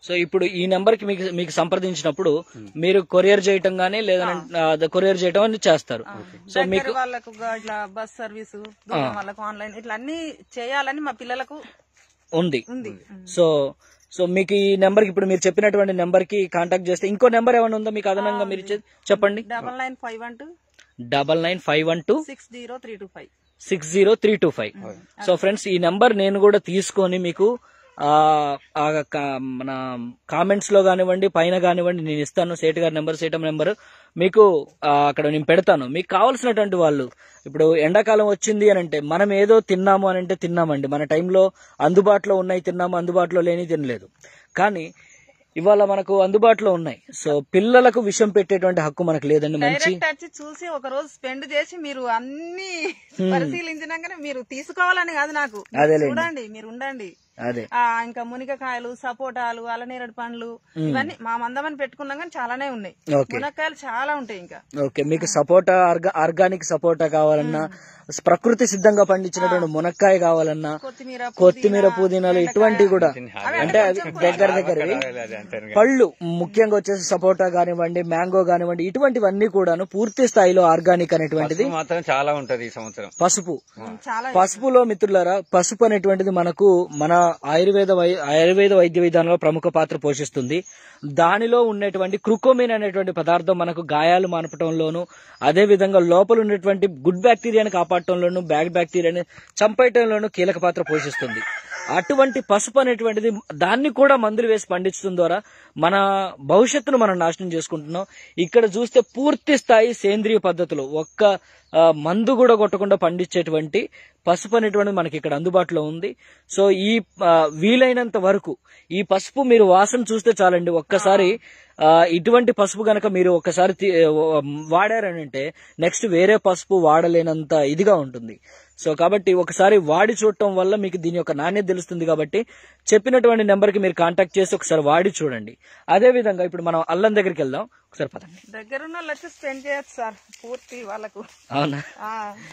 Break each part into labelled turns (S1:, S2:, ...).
S1: So ఇప్పుడు ఈ number కి మీకు మీకు సంప్రదించినప్పుడు మీరు కొరియర్ చేయటం గానీ లేదంటే కొరియర్ చేయటం అని చేస్తారు సో
S2: దగ్గర
S1: మీకు
S2: వాళ్ళకు గా- ఇట్లా బస్ సర్వీసు దూరం వాళ్ళకు ఆన్లైన్ ఇట్లా అన్ని చేయాలని మా పిల్లలకు
S1: ఉంది
S2: ఉంది
S1: సో సో మీకు ఈ నెంబర్ కి ఇప్పుడు మీరు చెప్పినటువంటి నెంబర్ కి కాంటాక్ట్ చేస్తే ఇంకో నెంబర్ ఏమైనా ఉందో మీకు అదనంగా మీరు ఇచ్చే- చెప్పండి
S2: double nine five one two
S1: double nine five one two
S2: six zero three two five
S1: six zero three two five so friends ఈ నెంబర్ నేను కూడా తీసుకొని మీకు ఆ ఆ క- మన కామెంట్స్ లో కానివ్వండి పైన కానివ్వండి నేను ఇస్తాను సేటు గారి నెంబర్ సేటం నెంబర్ మీకు ఆ, అక్కడ నేను పెడతాను మీకు కావాల్సినటువంటి వాళ్ళు ఇప్పుడు ఎండాకాలం వచ్చింది అని అంటే మనం ఏదో తిన్నాము అని అంటే తిన్నామండి మన టైంలో అందుబాటులో ఉన్నాయి తిన్నాము అందుబాటులో లేని తినలేదు కానీ ఇవాళ మనకు అందుబాటులో ఉన్నాయి సో పిల్లలకు విషం పెట్టేటువంటి హక్కు మనకు లేదండి మంచి
S2: డైరెక్ట్ వచ్చి చూసి ఒక రోజు స్పెండ్ చేసి మీరు అన్ని పరిశీలించినాకనే మీరు తీసుకోవాలని కాదు నాకు మీరు
S1: అదేలేండి.
S2: చూడండి మీరు ఉండండి
S1: అదే
S2: ఆ ఇంకా మునిగకాయలు సపోటాలు అలనేరడు పండ్లు ఇవన్నీ మా మందమని పెట్టుకున్నాం కానీ చాలానే ఉన్నాయి
S1: ఓకే
S2: మునక్కాయలు చాలా ఉంటాయి ఇంకా
S1: ఓకే మీకు సపోటా ఆర్గా- ఆర్గానిక్ సపోటా కావాలన్నా ప్రకృతి సిద్ధంగా పండించినటువంటి మునక్కాయ కావాలన్నా
S2: కొత్తిమీర
S1: కొత్తిమీర పుదీనాలు ఇటువంటివి కూడా అంటే అవి దగ్గర దగ్గరవి పళ్ళు ముఖ్యంగా వచ్చేసి సపోటా కానివ్వండి మ్యాంగో కానివ్వండి ఇటువంటివన్నీ కూడాను పూర్తి స్థాయిలో ఆర్గానిక్ అనేటువంటిది
S3: మాత్రం చాలా ఉంటది ఈ సంవత్సరం
S1: పసుపు
S2: చాలా
S1: పసుపులో మిత్రులారా పసుపు అనేటువంటిది మనకు మన ఆయుర్వేద వై- ఆయుర్వేద వైద్య విధానంలో ప్రముఖ పాత్ర పోషిస్తుంది దానిలో ఉన్నటువంటి క్రుకోమిన్ అనేటువంటి పదార్థం మనకు గాయాలు మానపటంలోను అదే విధంగా లోపల ఉన్నటువంటి గుడ్ బ్యాక్టీరియాని కాపాడటంలోను బ్యాడ్ బ్యాక్టీరియాని చంపేయటంలోను కీలక పాత్ర పోషిస్తుంది అటువంటి పసుపు అనేటువంటిది దాన్ని కూడా మందులు వేసి పండించడం ద్వారా మన భవిష్యత్తును మనం నాశనం చేసుకుంటున్నాం ఇక్కడ చూస్తే పూర్తి స్థాయి సేంద్రియ పద్ధతిలో ఒక్క ఆ, మందు కూడా కొట్టకుండా పండించేటువంటి పసుపు అనేటువంటిది మనకి ఇక్కడ అందుబాటులో ఉంది సో ఈ ఆ, వీలైనంత వరకు ఈ పసుపు మీరు వాసన చూస్తే చాలండి ఒక్కసారి ఆ, ఇటువంటి పసుపు గనక మీరు ఒక్కసారి తీ- వాడారని అంటే నెక్స్ట్ వేరే పసుపు వాడలేనంత ఇదిగా ఉంటుంది సో కాబట్టి ఒకసారి వాడి చూడటం వల్ల మీకు దీని యొక్క నాణ్యత తెలుస్తుంది కాబట్టి చెప్పినటువంటి నెంబర్కి మీరు కాంటాక్ట్ చేసి ఒకసారి వాడి చూడండి అదే విధంగా ఇప్పుడు మనం అల్లం దగ్గరికి వెళ్దాం ఒకసారి పదండి
S2: దగ్గరున్న వాళ్ళు వచ్చి స్పెండ్ చేయొచ్చు సార్ పూర్తి వాళ్ళకు
S1: అవునా
S2: ఆ.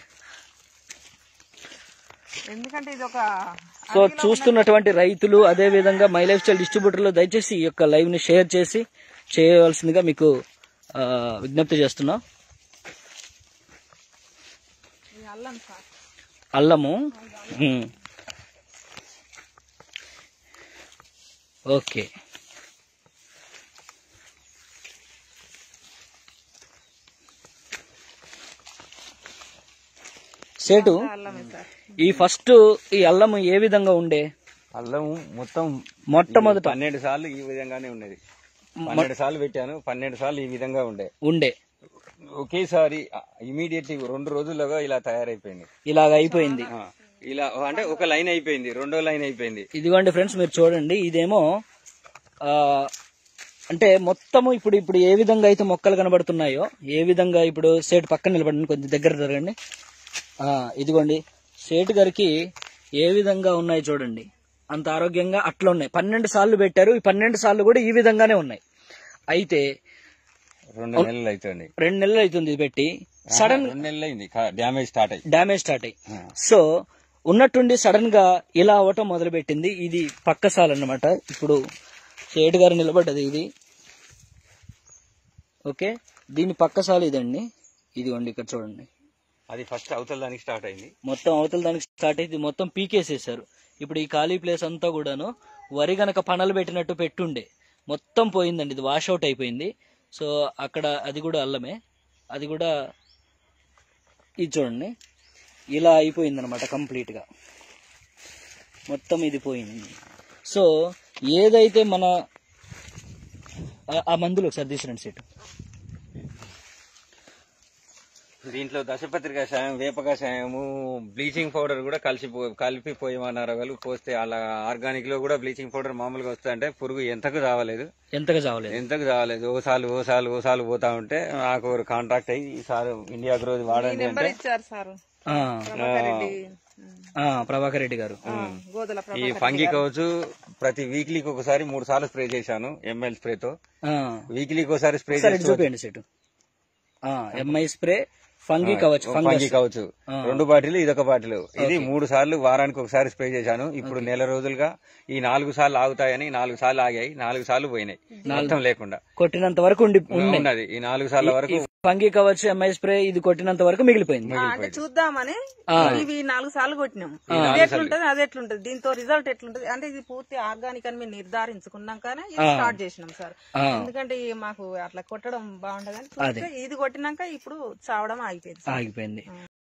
S2: ఎందుకంటే ఇది ఒక
S1: సో చూస్తున్నటువంటి రైతులు అదే విధంగా మై లైఫ్ స్టైల్ డిస్ట్రిబ్యూటర్లు దయచేసి ఈ యొక్క లైవ్ ని షేర్ చేసి చేయవలసిందిగా మీకు ఆ, విజ్ఞప్తి చేస్తున్నాం
S2: ఇది అల్లం సార్
S1: అల్లము ఉమ్. ఓకే సేటు
S2: అల్లమే సార్
S1: ఈ ఫస్ట్ ఈ అల్లము ఏ విధంగా ఉండే
S3: అల్లం మొత్తం
S1: మొట్టమొదట
S3: పన్నెండు సార్లు ఈ విధంగానే ఉండేది పన్నెండు సార్లు పెట్టాను పన్నెండు సార్లు ఈ విధంగా ఉండే
S1: ఉండే
S3: ఒకేసారి ఇమీడియట్లీ రెండు రోజులుగా ఇలా తయారైపోయింది
S1: ఇలాగ అయిపోయింది
S3: ఆ, ఇలా అంటే ఒక లైన్ అయిపోయింది రెండో లైన్ అయిపోయింది
S1: ఇదిగోండి ఫ్రెండ్స్ మీరు చూడండి ఇదేమో ఆ అంటే మొత్తము ఇప్పుడు ఇప్పుడు ఏ విధంగా అయితే మొక్కలు కనబడుతున్నాయో ఏ విధంగా ఇప్పుడు సేటు పక్కన నిలబడండి కొంచెం దగ్గర జరగండి ఆ ఇదిగోండి సేటు గారికి ఏ విధంగా ఉన్నాయి చూడండి అంత ఆరోగ్యంగా అట్లా ఉన్నాయి పన్నెండు సార్లు పెట్టారు ఈ పన్నెండు సార్లు కూడా ఈ విధంగానే ఉన్నాయి అయితే
S3: రెండు నెలలు అవుతుంది
S1: రెండు నెలలు అవుతుంది ఇది పెట్టి సడన్
S3: రెండు నెలలు అయింది డ్యామేజ్ స్టార్ట్ అయ్యి
S1: డ్యామేజ్ స్టార్ట్ అయ్యి సో ఉన్నట్టుండి సడన్ గా ఇలా అవటం మొదలు పెట్టింది ఇది పక్క సాల్ అన్నమాట ఇప్పుడు షేడ్ గారు నిలబడ్డది ఇది ఓకే దీని పక్క సాల్ ఇదండి ఇదిగోండి ఇక్కడ చూడండి
S3: అది ఫస్ట్ అవతల దానికి స్టార్ట్ అయింది
S1: మొత్తం అవతల దానికి స్టార్ట్ అయింది మొత్తం పీకేసేసారు ఇప్పుడు ఈ ఖాళీ ప్లేస్ అంతా కూడాను వరి గనక పనలు పెట్టినట్టు పెట్టుండే మొత్తం పోయిందండి ఇది వాష్ అవుట్ అయిపోయింది సో అక్కడ అది కూడా అల్లమే అది కూడా ఇది చూడండి ఇలా అయిపోయింది అనమాట కంప్లీట్గా మొత్తం ఇది పోయింది సో ఏదైతే మన ఆ- ఆ మందులు ఒకసారి తీసుకురండి సీటు
S3: దీంట్లో దశపత్రి కషాయం వేప కషాయము బ్లీచింగ్ పౌడర్ కూడా కలిసి కలిపి పోయమన్నారు వాళ్ళు పోస్తే అలా ఆర్గానిక్ లో కూడా బ్లీచింగ్ పౌడర్ మామూలుగా వస్తా అంటే పురుగు ఎంతకు రావలేదు
S1: ఎంతగా చావలేదు
S3: ఎంతకు రావలేదు ఓసాలు ఓసాలు ఓసాలు పోతా ఉంటే నాకు ఒక కాంట్రాక్ట్ అయ్యి ఈసారి ఇండియా గ్రోత్ వాడండి
S2: నెంబర్
S3: అంటే
S2: ఇచ్చారు సార్
S1: ఆ,
S2: ప్రభాకర్ రెడ్డి
S1: ఆ, ప్రభాకర్ రెడ్డి గారు
S2: ఆ, గోదల
S3: ఈ
S2: ప్రభాకర్
S3: ఫంగి కవచ్చు ప్రతి వీక్లీకి ఒకసారి మూడు సార్లు స్ప్రే చేశాను ఎంఎల్ స్ప్రేతో
S1: ఆ.
S3: వీక్లీకి ఒకసారి స్ప్రే
S1: ఒకసారి
S3: చేసి
S1: ఇటు చూపించండి set MI spray fungi Kavach
S3: fungi
S1: fungus
S3: కావచ్చు రెండు బాటిల్ ఇదొక బాటిల్ ఇది మూడు సార్లు వారానికి ఒకసారి స్ప్రే చేశాను ఇప్పుడు నెల రోజులుగా ఈ నాలుగు సార్లు ఆగుతాయని నాలుగు సార్లు ఆగాయి నాలుగు సార్లు పోయినాయి మొత్తం లేకుండా
S1: కొట్టినంత వరకు ఉండి ఉన్నాయి
S3: ఉన్నది ఈ నాలుగు సార్ల వరకు
S1: ఫంగి కవచ్ ఎంఐ స్ప్రే ఇది కొట్టినంత వరకు మిగిలిపోయింది
S2: ఆ, అంటే చూద్దామని ఇవి నాలుగు సార్లు కొట్టినాం ఇది ఎట్లుంటది అది ఎట్లుంటది దీంతో రిజల్ట్ ఎట్లుంటది అంటే ఇది పూర్తి ఆర్గానిక్ అని మేము నిర్ధారించుకున్నాకనే ఇది స్టార్ట్ చేసినాం సార్
S1: ఆ.
S2: ఎందుకంటే ఈ మాకు అట్లా కొట్టడం బాగుంటదని చూస్తే ఇది కొట్టినాక ఇప్పుడు చావడం ఆగిపోయింది సార్.
S1: ఆగిపోయింది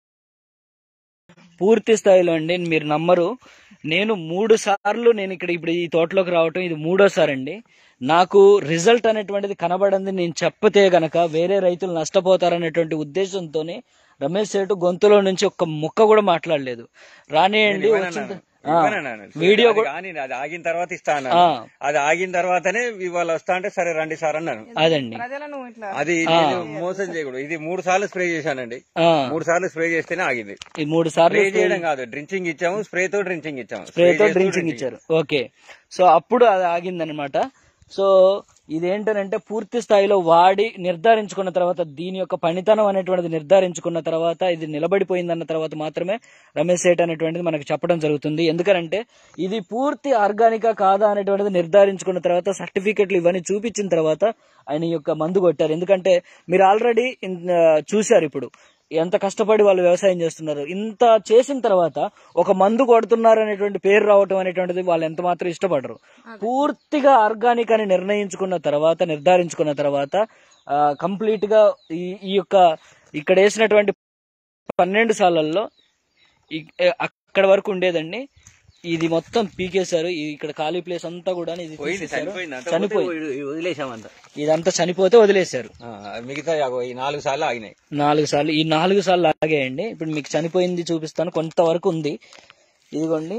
S1: పూర్తి స్థాయిలో అండి మీరు నమ్మరు నేను మూడు సార్లు నేను ఇక్కడ ఇప్పుడు ఈ తోటలోకి రావటం ఇది మూడోసారి అండి నాకు రిజల్ట్ అనేటువంటిది కనబడింది నేను చెప్పతే గనక వేరే రైతులు నష్టపోతారనేటువంటి ఉద్దేశంతోనే రమేష్ సేటు గొంతులో నుంచి ఒక్క ముక్క కూడా మాట్లాడలేదు రానియండి వచ్చిన ఆ, వీడియో
S3: అది కానీ అది ఆగిన తర్వాత ఇస్తా అన్నాను
S1: ఆ.
S3: అది ఆగిన తర్వాతనే ఇవాళ వస్తా అంటే సరే రండి సార్ అన్నాను
S1: అదండి
S2: ప్రజలను ఇట్లా
S3: అది నేను మోసం చేయకూడదు ఇది మూడు సార్లు స్ప్రే చేశానండి
S1: ఆ,
S3: మూడు సార్లు స్ప్రే చేస్తేనే ఆగింది
S1: ఈ మూడు సార్లు
S3: స్ప్రే చేయడం కాదు డ్రించింగ్ ఇచ్చాము స్ప్రే తో డ్రించింగ్ ఇచ్చాము
S1: స్ప్రేతో
S3: చేస్తూ
S1: డ్రింకింగ్ ఇచ్చారు ఓకే సో అప్పుడు అది ఆగిందనమాట సో ఇదేంటనంటే పూర్తి స్థాయిలో వాడి నిర్ధారించుకున్న తర్వాత దీని యొక్క పనితనం అనేటువంటిది నిర్ధారించుకున్న తర్వాత ఇది నిలబడిపోయిందన్న తర్వాత మాత్రమే రమేష్ సేట్ అనేటువంటిది మనకు చెప్పడం జరుగుతుంది ఎందుకనంటే ఇది పూర్తి ఆర్గానికా కాదా అనేటువంటిది నిర్ధారించుకున్న తర్వాత సర్టిఫికెట్లు ఇవన్నీ చూపించిన తర్వాత ఆయన ఈ యొక్క మందు కొట్టారు ఎందుకంటే మీరు ఆల్రెడీ చూశారు ఇప్పుడు ఎంత కష్టపడి వాళ్ళు వ్యవసాయం చేస్తున్నారు ఇంత చేసిన తర్వాత ఒక మందు కొడుతున్నారు అనేటువంటి పేరు రావటం అనేటువంటిది వాళ్ళు ఎంత మాత్రం ఇష్టపడరు పూర్తిగా ఆర్గానిక్ అని నిర్ణయించుకున్న తర్వాత నిర్ధారించుకున్న తర్వాత కంప్లీట్ గా ఈ ఈ యొక్క ఇక్కడ వేసినటువంటి పన్నెండు సార్లలో ఈ- అక్కడ వరకు ఉండేదండి ఇది మొత్తం పీకేశారు ఈ ఇక్కడ ఖాళీ ప్లేస్ అంతా కూడా ఇది
S3: పోయింది
S1: తీసేశారు.
S3: చనిపోయింది అంతా
S1: చనిపోయి
S3: వదిలేసామంత
S1: ఇదంతా చనిపోతే వదిలేశారు
S3: మిగతా యాగో ఈ నాలుగు సార్లు ఆగినాయి
S1: నాలుగు సార్లు ఈ నాలుగు సార్లు ఆగేయండి ఇప్పుడు మీకు చనిపోయింది చూపిస్తాను కొంతవరకు ఉంది ఇదిగోండి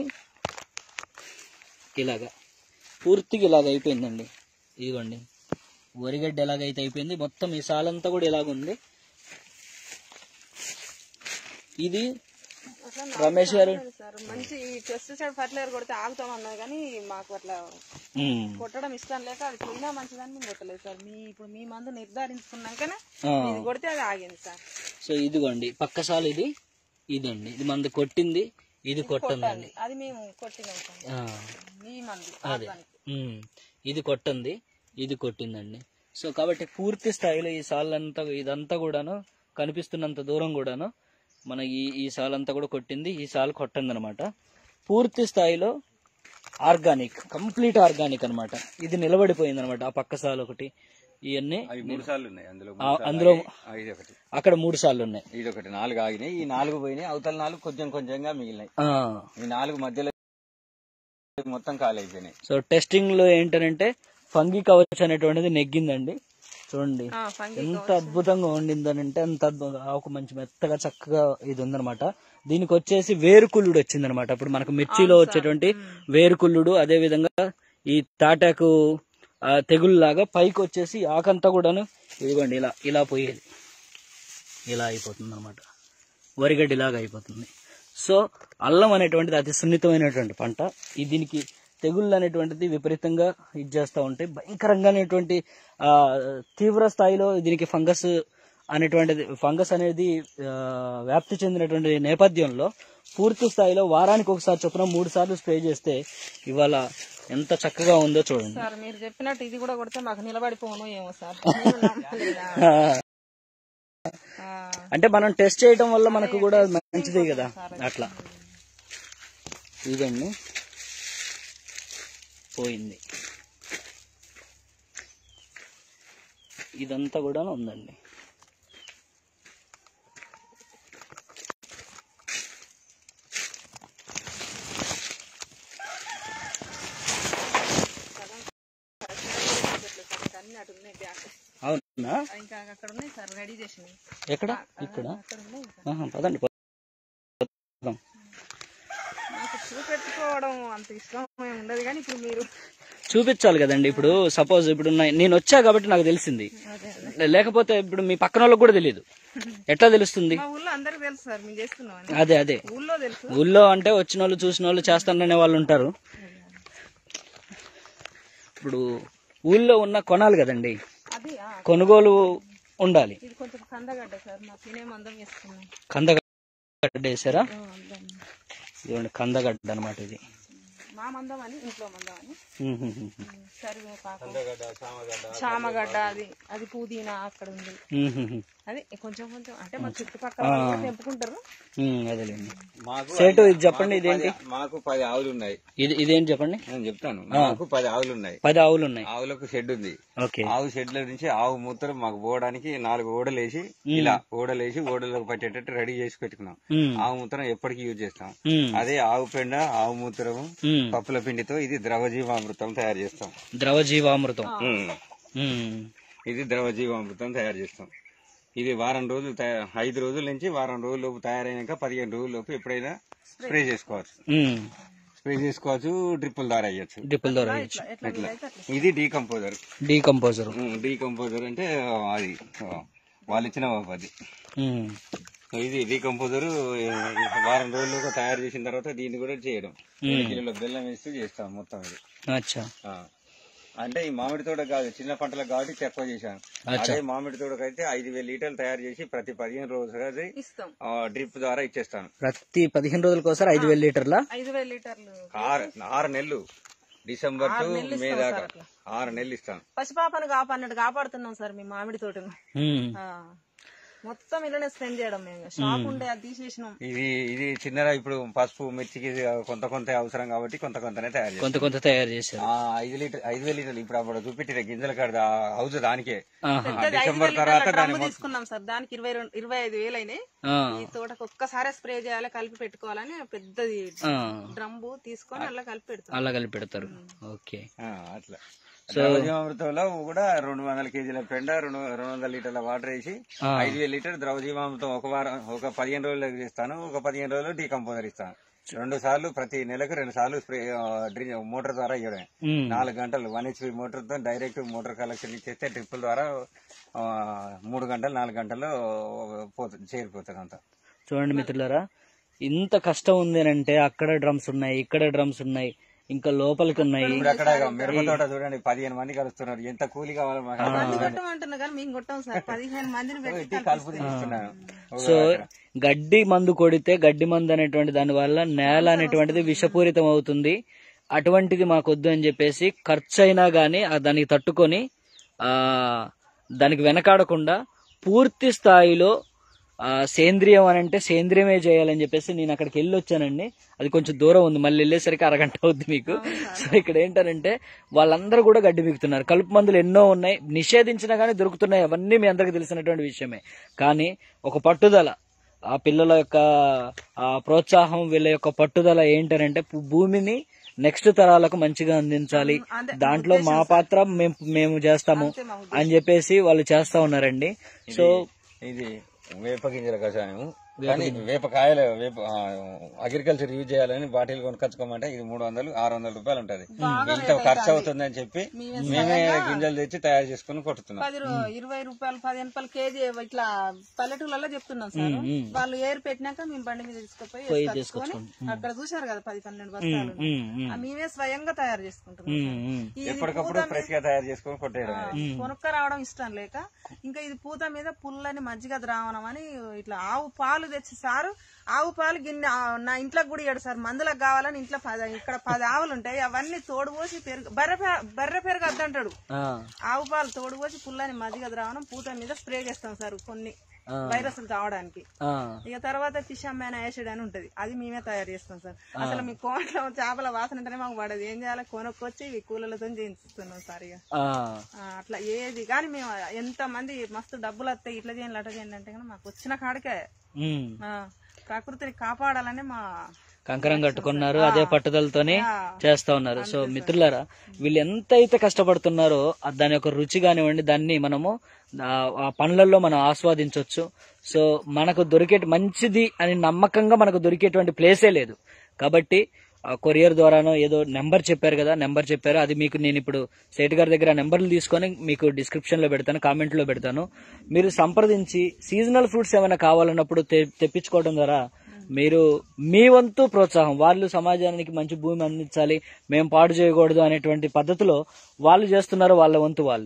S1: ఇలాగా పూర్తిగా ఇలాగ అయిపోయిందండి ఇదిగోండి వరిగడ్డ ఎలాగైతే అయిపోయింది మొత్తం ఈ సాలంతా కూడా ఇలాగుంది ఇది రమేష్ గారు
S2: సార్ మంచి ఈ పెస్టిసైడ్ ఫర్టిలైజర్ కొడితే ఆగుతాం అన్నది కానీ మాకు అట్లా
S1: ఉమ్,
S2: కొట్టడం ఇష్టం లేక అది పోయినా మంచిదని మేము కొట్టలేదు సార్ మీ ఇప్పుడు మీ మందు నిర్ధారించుకున్నాకనే
S1: ఆ.
S2: ఇది కొడితే అది ఆగింది సార్
S1: సో ఇదిగోండి పక్క సాలు ఇది ఇదండి ఇది మంది కొట్టింది ఇది కొట్టిందండి
S2: అది మేము కొట్టినాం సార్
S1: ఆ.
S2: మీ మందు
S1: అదే ఉమ్. ఇది కొట్టింది ఇది కొట్టిందండి సో కాబట్టి పూర్తి స్థాయిలో ఈ సాలంతా ఇదంతా కూడాను కనిపిస్తున్నంత దూరం కూడాను మన ఈ ఈ సాలంతా కూడా కొట్టింది ఈ సాల్ కొట్టింది అనమాట పూర్తి స్థాయిలో ఆర్గానిక్ కంప్లీట్ ఆర్గానిక్ అన్నమాట ఇది నిలబడిపోయింది అనమాట ఆ పక్క సాల్ ఒకటి ఇవన్నీ
S3: అవి మూడు సార్లు ఉన్నాయి అందులో
S1: ఆ, అందులో
S3: ఆ, ఇది ఒకటి
S1: అక్కడ మూడు సార్లు ఉన్నాయి
S3: ఇది ఒకటి నాలుగు ఆగినాయి ఈ నాలుగు పోయినాయి అవతల నాలుగు కొంచెం కొంచెంగా మిగిలినాయి
S1: ఆ.
S3: ఈ నాలుగు మధ్యలో మొత్తం ఖాళీ అయిపోయినాయి
S1: సో టెస్టింగ్ లో ఏంటంటే ఫంగి కవచ్ అనేటువంటిది నెగ్గిందండి చూడండి
S2: ఆ, ఫంగి
S1: ఎంత అద్భుతంగా వండిందనంటే అంత అద్భుతంగా ఆకు మంచి మెత్తగా చక్కగా ఇది ఉందన్నమాట దీనికి వచ్చేసి వేరుకుళ్ళుడు వచ్చిందనమాట ఇప్పుడు మనకు మిర్చిలో వచ్చేటువంటి వేరుకుళ్ళుడు అదే విధంగా ఈ తాటాకు ఆ, తెగుల్లాగా పైకి వచ్చేసి ఆకంతా కూడాను ఇదిగోండి ఇలా ఇలా పోయేది ఇలా అయిపోతుంది అనమాట వరిగడ్డి లాగా అయిపోతుంది సో అల్లం అనేటువంటిది అతి సున్నితమైనటువంటి పంట ఈ దీనికి తెగుళ్ళు అనేటువంటిది విపరీతంగా ఇది చేస్తూ ఉంటాయి భయంకరంగానేటువంటి ఆ, తీవ్ర స్థాయిలో దీనికి ఫంగస్ అనేటువంటిది ఫంగస్ అనేది ఆ, వ్యాప్తి చెందినటువంటి నేపథ్యంలో పూర్తి స్థాయిలో వారానికి ఒకసారి చొప్పున మూడు సార్లు స్ప్రే చేస్తే ఇవాళ ఎంత చక్కగా ఉందో చూడండి
S2: సార్ మీరు చెప్పినట్టు ఇది కూడా కొడితే మాకు నిలబడిపోను ఏమో సార్ నేను నమ్మలేదా? ఆ,
S1: అంటే మనం టెస్ట్ చేయడం వల్ల మనకు కూడా మంచిదే కదా అట్లా ఇదండి పోయింది ఇదంతా కూడా ఉందండి
S2: ఇంకా అన్ని అటు ఉన్నాయి బ్యాగ్
S1: అవునా
S2: ఇంకా అక్కడ ఉన్నాయి సార్ రెడీ చేసినాయి
S1: ఎక్కడ ఇక్కడ
S2: అక్కడ ఉన్నాయి ఇంకా.
S1: ఆహా, పదండి పోదాం.
S2: నాకు చూపెట్టుకోవడం అంత ఇష్టం ఏమి ఉండదు కానీ ఇప్పుడు మీరు
S1: చూపించాలి కదండి ఇప్పుడు సపోజ్ ఇప్పుడు నా- నేను వచ్చా కాబట్టి నాకు తెలిసింది
S2: అదే
S1: లే- లేకపోతే ఇప్పుడు మీ పక్కన వాళ్ళకి కూడా తెలియదు ఎట్లా తెలుస్తుంది
S2: మా ఊళ్ళో అందరికి తెలుసు సార్ మేము చేస్తున్నాం అని
S1: అదే అదే
S2: ఊళ్ళో తెలుసు
S1: ఊళ్ళో అంటే వచ్చిన వాళ్ళు చూసిన వాళ్ళు చేస్తాననే వాళ్ళు ఉంటారు ఇప్పుడు ఊళ్ళో ఉన్న కొనాలి కదండి
S2: అది ఆ,
S1: కొనుగోలు ఉండాలి
S2: ఇది కొంచెం కందగడ్డ సార్ మా తినే మందం వేసుకున్నాం
S1: కందగడ్డ వేసారా
S2: ఆ, అర్థం.
S1: ఇదిగోండి కందగడ్డ అనమాట ఇది
S2: మా మందం అని ఇంట్లో మందం అని
S1: ఉమ్, ఉమ్, ఉమ్,
S2: కరివేపాకు చామగడ్డ అది అది పుదీనా అక్కడ ఉంది
S1: ఉమ్, ఉమ్, ఉమ్.
S2: అది కొంచెం కొంచెం అంటే మా చుట్టుపక్కల వాళ్ళు కూడా తెంపుకుంటారు
S1: ఉమ్, అదేలేండి
S3: మాకు
S1: సేటు ఇది చెప్పండి ఇదేంటి
S3: పది- మాకు పది ఆవులు ఉన్నాయి
S1: ఇది ఇదేంటి చెప్పండి
S3: నేను చెప్తాను మాకు పది ఆవులు ఉన్నాయి
S1: పది ఆవులు ఉన్నాయి
S3: ఆవులకు షెడ్ ఉంది
S1: ఓకే
S3: ఆవు షెడ్ల నుంచి ఆవు మూత్రం మాకు పోవడానికి నాలుగు ఓడలేసి ఇలా ఓడలేసి ఓడలకు పట్టేటట్టు రెడీ చేసి పెట్టుకున్నాం
S1: ఉమ్,
S3: ఆవు మూత్రం ఎప్పటికీ యూజ్ చేస్తాం
S1: ఉమ్,
S3: అదే ఆవు పెండ ఆవు మూత్రము
S1: ఉమ్.
S3: పప్పుల పిండితో ఇది ద్రవజీవామృతం తయారు చేస్తాం
S1: ద్రవ జీవామృతం
S3: ఉమ్.
S1: ఉమ్,
S3: ఇది ద్రవజీవామృతం తయారు చేస్తాం ఇది వారం రోజులు తయా- ఐదు రోజుల నుంచి వారం రోజుల లోపు తయారైనాక పదిహేను రోజుల లోపు ఎప్పుడైనా స్ప్రే చేసుకోవచ్చు
S1: ఉమ్.
S3: స్ప్రే చేసుకోవచ్చు డ్రిప్పుల ద్వారా అయ్యచ్చు
S1: డిప్పుల ద్వారా వేయచ్చు.
S2: ఎట్లా వీలైతే అట్లా
S3: ఇది డీకంపోజర్
S1: డీకంపోజర్
S3: డీకంపోజర్ అంటే అది ఆ, వాళ్ళు ఇచ్చిన అది
S1: ఉమ్,
S3: సో ఇది డీకంపోజర్ వారం రోజుల్లో తయారు చేసిన తర్వాత దీన్ని కూడా చేయడం ఏడు కిలోల బెల్లం వేస్తూ చేస్తాం మొత్తం ఇది
S1: అచ్చా
S3: ఆ. అంటే ఈ మామిడి తోట కాదు చిన్న పంటలకు కాబట్టి తక్కువ చేశాను అదే మామిడి తోటకైతే ఐదు వేల లీటర్లు తయారు చేసి ప్రతి పదిహేను రోజులు
S2: ఇస్తాం
S3: డ్రిప్ ద్వారా ఇచ్చేస్తాను
S1: ప్రతి పదిహేను రోజులకోసారి ఐదు వేల లీటర్ల
S2: ఐదు వేల లీటర్లు
S3: ఆరు ఆరు నెలలు డిసెంబర్ టు మే దాకా ఆరు నెలలు ఇస్తాను
S2: పసిపాపను కాపాడినట్టు కాపాడుతున్నాం సార్ మీ మామిడి తోటను
S1: ఉమ్,
S2: ఆ. మొత్తం ఇలానే స్పెండ్ చేయడం మేము షాప్ ఉండే అది తీసేసినాం
S3: ఇది ఇది చిన్నగా ఇప్పుడు పసుపు మిర్చికి కొంత కొంత అవసరం కాబట్టి కొంత కొంతనే తయారు చేస్తాం
S1: కొంత కొంత తయారు చేశారు
S3: ఆ ఐదు లీటర్ ఐదు వేల లీటర్లు ఇప్పుడు అప్పుడు చూపెట్టిన గింజల కాడ హౌస్ దానికే
S1: ఆహా.
S3: ఆ డిసెంబర్ తర్వాత దాని
S2: డ్రమ్ము తీసుకున్నాం సార్ దానికి ఇరవై రెండు ఇరవై ఐదు వేలు అయినాయి
S1: ఆ,
S2: ఈ తోటకు ఒక్కసారి స్ప్రే చేయాలి కలిపి పెట్టుకోవాలని పెద్దది
S1: ఆ,
S2: డ్రమ్ము తీసుకొని అలా కలిపి పెడతాం
S1: అలా కలిపి పెడతారు ఓకే
S3: ఆ, అట్లా ద్రవజీవామృతంలో కూడా రెండు వందల కేజీల పెండ రెండు రెండు వందల లీటర్ల వాటర్ వేసి ఐదు వేల లీటర్ ద్రవజీవామృతం ఒక వారం ఒక పదిహేను రోజులకు ఇస్తాను ఒక పదిహేను రోజులు డీకంపోజర్ ఇస్తాను రెండు సార్లు ప్రతి నెలకు రెండు సార్లు స్ప్రే ఆ, డ్రి- మోటార్ ద్వారా ఇవ్వడమే
S1: ఉమ్,
S3: నాలుగు గంటలు వన్ హెచ్పి మోటార్ తో డైరెక్ట్ మోటార్ కలెక్షన్ ఇచ్చేస్తే ట్రిప్పుల ద్వారా ఆ, మూడు గంటలు నాలుగు గంటల్లో పోతుంది చేరిపోతుంది అంతా
S1: చూడండి మిత్రులారా ఇంత కష్టం ఉంది అని అంటే అక్కడ డ్రమ్స్ ఉన్నాయి ఇక్కడ డ్రమ్స్ ఉన్నాయి ఇంకా లోపలికి ఉన్నాయి
S3: ఇప్పుడు అక్కడ మిరప తోట చూడండి పదిహేను మంది కలుస్తున్నారు ఎంత కూలి కావాలో మాకు
S2: మంది కొట్టమంటున్నా కానీ మేము కొట్టాం సార్ పదిహేను మందిని పెట్టి
S3: పెట్టి కలుపు తీస్తున్నాను
S1: సో గడ్డి మందు కొడితే గడ్డి మందు అనేటువంటి దాని వల్ల నేల అనేటువంటిది విషపూరితం అవుతుంది అటువంటిది మాకొద్దు అని చెప్పేసి ఖర్చు అయినా గానీ ఆ దానికి తట్టుకొని ఆ దానికి వెనకాడకుండా పూర్తి స్థాయిలో ఆ సేంద్రియం అని అంటే సేంద్రియమే చేయాలని చెప్పేసి నేను అక్కడికి వెళ్ళి వచ్చానండి అది కొంచెం దూరం ఉంది మళ్ళీ వెళ్ళేసరికి అరగంట అవుద్ది మీకు సో ఇక్కడ ఏంటంటే వాళ్ళందరూ కూడా గడ్డి బిగుతున్నారు కలుపు మందులు ఎన్నో ఉన్నాయి నిషేధించినా కానీ దొరుకుతున్నాయి అవన్నీ మీ అందరికి తెలిసినటువంటి విషయమే కానీ ఒక పట్టుదల ఆ పిల్లల యొక్క ఆ ప్రోత్సాహం వీళ్ళ యొక్క పట్టుదల ఏంటనంటే పు- భూమిని నెక్స్ట్ తరాలకు మంచిగా అందించాలి దాంట్లో మా పాత్ర మేము మేము చేస్తాము అని చెప్పేసి వాళ్ళు చేస్తా ఉన్నారండి సో
S3: ఇది వేప గింజల కషాయం కానీ వేపకాయలు వేప అగ్రికల్చర్ యూజ్ చేయాలని బాటిల్ కొనుక్కొచ్చుకోమంటే ఇది మూడు వందలు ఆరు వందల రూపాయలు ఉంటది ఇంత ఖర్చు అవుతుందని చెప్పి మేమే గింజలు తెచ్చి తయారు చేసుకుని కొట్టుతున్నాం
S2: పది రూ- ఇరవై రూపాయలు పదిహేను రూపాయలు కేజీ ఇట్లా పల్లెటూళ్ళలో చెప్తున్నాం సార్ వాళ్ళు ఏరు పెట్టినాక మేము బండి మీద తీసుకుపోయి వేసుకొచ్చుకొని అక్కడ చూశారు కదా పది పన్నెండు బస్తాలు
S1: ఉమ్, ఉమ్,
S2: ఆ మేమే స్వయంగా తయారు చేసుకుంటున్నాం
S1: ఉమ్, ఉమ్.
S2: ఇది
S3: ఎప్పటికప్పుడు ఫ్రెష్ గా తయారు చేసుకుని కొట్టేయడం ఇది.
S2: కొనుక్క రావడం ఇష్టం లేక ఇంకా ఇది పూత మీద పుల్లని మజ్జిగ ద్రావణం అని ఇట్లా ఆవు పాలు తెచ్చి సారు ఆవు పాలు గిన్నె ఆ, నా ఇంట్లోకి కూడా ఇయ్యాడు సార్ మందులకు కావాలని ఇంట్లో పది ఇక్కడ పది ఆవులు ఉంటాయి అవన్నీ తోడు పోసి పెరుగు బర్రె పె- బర్రె పెరుగు అద్దంటాడు
S1: ఆ,
S2: ఆవు పాలు తోడు పోసి పుల్లని మజ్జిగ ద్రావణం పూత మీద స్ప్రే చేస్తాం సార్ కొన్ని వైరస్లు కావడానికి
S1: ఆ,
S2: ఇక తర్వాత ఫిష్ అమ్మాయిన యాసిడ్ అని ఉంటది అది మేమే తయారు చేస్తాం సార్ అసలు మీ కోట్లో చేపల వాసన అంటేనే మాకు పడదు ఏం చేయాలి కొనుక్కొచ్చి ఇవి కూలలతో చేయిస్తున్నాం సార్ ఇక
S1: ఆ,
S2: ఆ, అట్లా ఏది కానీ మేము ఎంత మంది మస్తు డబ్బులు వస్తాయి ఇట్లా చేయండి అట్లా చేయండి అంటే కానీ మాకు వచ్చిన కాడికే
S1: ఉమ్.
S2: ఆ, ప్రకృతిని కాపాడాలని మా
S1: కంకరం కట్టుకున్నారు అదే పట్టుదలతోనే చేస్తా ఉన్నారు సో మిత్రులారా వీళ్ళు ఎంత అయితే కష్టపడుతున్నారో ఆ దాని యొక్క రుచి కానివ్వండి దాన్ని మనము ఆ ఆ పండ్లల్లో మనం ఆస్వాదించవచ్చు సో మనకు దొరికే మంచిది అని నమ్మకంగా మనకు దొరికేటువంటి ప్లేసే లేదు కాబట్టి ఆ కొరియర్ ద్వారానో ఏదో నెంబర్ చెప్పారు కదా నెంబర్ చెప్పారు అది మీకు నేను ఇప్పుడు సేట్ గారి దగ్గర నెంబర్లు తీసుకొని మీకు డిస్క్రిప్షన్ లో పెడతాను కామెంట్ లో పెడతాను మీరు సంప్రదించి సీజనల్ ఫ్రూట్స్ ఏమైనా కావాలన్నప్పుడు తె- తెప్పించుకోవడం ద్వారా మీరు మీ వంతు ప్రోత్సాహం వాళ్ళు సమాజానికి మంచి భూమి అందించాలి మేము పాడు చేయకూడదు అనేటువంటి పద్ధతిలో వాళ్ళు చేస్తున్నారు వాళ్ళ వంతు వాళ్ళు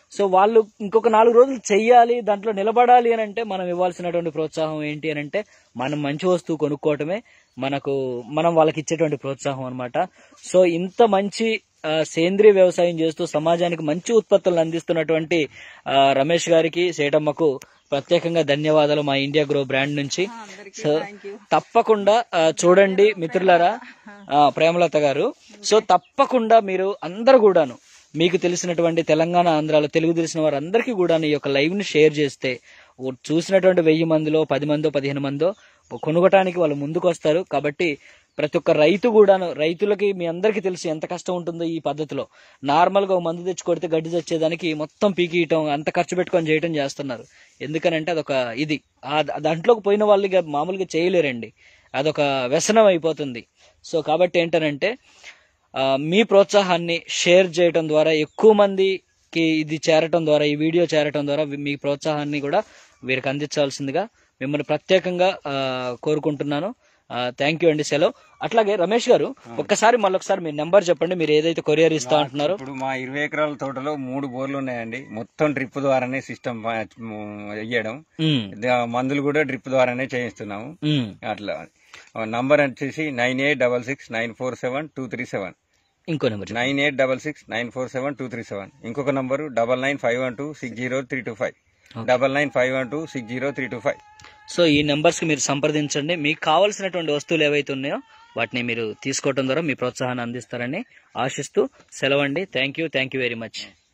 S1: సో వాళ్ళు ఇంకొక నాలుగు రోజులు చెయ్యాలి దాంట్లో నిలబడాలి అని అంటే మనం ఇవ్వాల్సినటువంటి ప్రోత్సాహం ఏంటి అని అంటే మనం మంచి వస్తువు కొనుక్కోవటమే మనకు మనం వాళ్ళకి ఇచ్చేటువంటి ప్రోత్సాహం అన్నమాట సో ఇంత మంచి ఆ, సేంద్రియ వ్యవసాయం చేస్తూ సమాజానికి మంచి ఉత్పత్తులను అందిస్తున్నటువంటి ఆ, రమేష్ గారికి సేటమ్మకు ప్రత్యేకంగా ధన్యవాదాలు మా ఇండియా గ్రో బ్రాండ్ నుంచి సో తప్పకుండా ఆ, చూడండి మిత్రులారా ఆ, ప్రేమలత గారు సో తప్పకుండా మీరు అందరు కూడాను మీకు తెలిసినటువంటి తెలంగాణ ఆంధ్రాలో తెలుగు తెలిసిన వారందరికీ కూడా ఈ యొక్క లైవ్ ని షేర్ చేస్తే ఓ చూసినటువంటి వెయ్యి మందిలో పది మందో పదిహేను మందో కొనుగోటానికి వాళ్ళు ముందుకు వస్తారు కాబట్టి ప్రతి ఒక్క రైతు కూడాను రైతులకి మీ అందరికీ తెలుసు ఎంత కష్టం ఉంటుందో ఈ పద్ధతిలో నార్మల్ గా ఓ మందు తెచ్చి కొడితే గడ్డి తెచ్చేదానికి మొత్తం పీకియటం అంత ఖర్చు పెట్టుకొని చేయటం చేస్తున్నారు ఎందుకనంటే అదొక ఇది ఆ ద- దాంట్లోకి పోయిన వాళ్ళు ఇక మామూలుగా చేయలేరండి అదొక వ్యసనం అయిపోతుంది సో కాబట్టి ఏంటనంటే ఆ, మీ ప్రోత్సాహాన్ని షేర్ చేయటం ద్వారా ఎక్కువ మందికి ఇది చేరటం ద్వారా ఈ వీడియో చేరటం ద్వారా వి- మీ ప్రోత్సాహాన్ని కూడా వీరికి అందించాల్సిందిగా మిమ్మల్ని ప్రత్యేకంగా ఆ, కోరుకుంటున్నాను థ్యాంక్ యూ అండి సెలవు అట్లాగే రమేష్ గారు ఒక్కసారి మళ్ళొకసారి మీ నెంబర్ చెప్పండి మీరు ఏదైతే కొరియర్ ఇస్తా అంటున్నారో
S3: ఇప్పుడు మా ఇరవై ఎకరాల తోటలో మూడు బోర్లు ఉన్నాయండి మొత్తం డ్రిప్ ద్వారానే సిస్టమ్ వేయడం
S1: ఉమ్,
S3: ద- మందులు కూడా డ్రిప్ ద్వారానే చేయిస్తున్నాము
S1: ఉమ్.
S3: అట్లా నంబర్ వచ్చేసి nine eight double six nine four seven two three seven
S1: ఇంకో నెంబర్ చెప్పండి.
S3: Nine eight double six nine four seven two three seven ఇంకొక number double nine five one two six zero three two five double nine five one two six zero three two five
S1: so ఈ numbers కి మీరు సంప్రదించండి మీకు కావాల్సినటువంటి వస్తువులు ఏవైతే ఉన్నాయో వాటిని మీరు తీసుకోవడం ద్వారా మీ ప్రోత్సాహాన్ని అందిస్తారని ఆశిస్తూ సెలవండి thank you thank you very much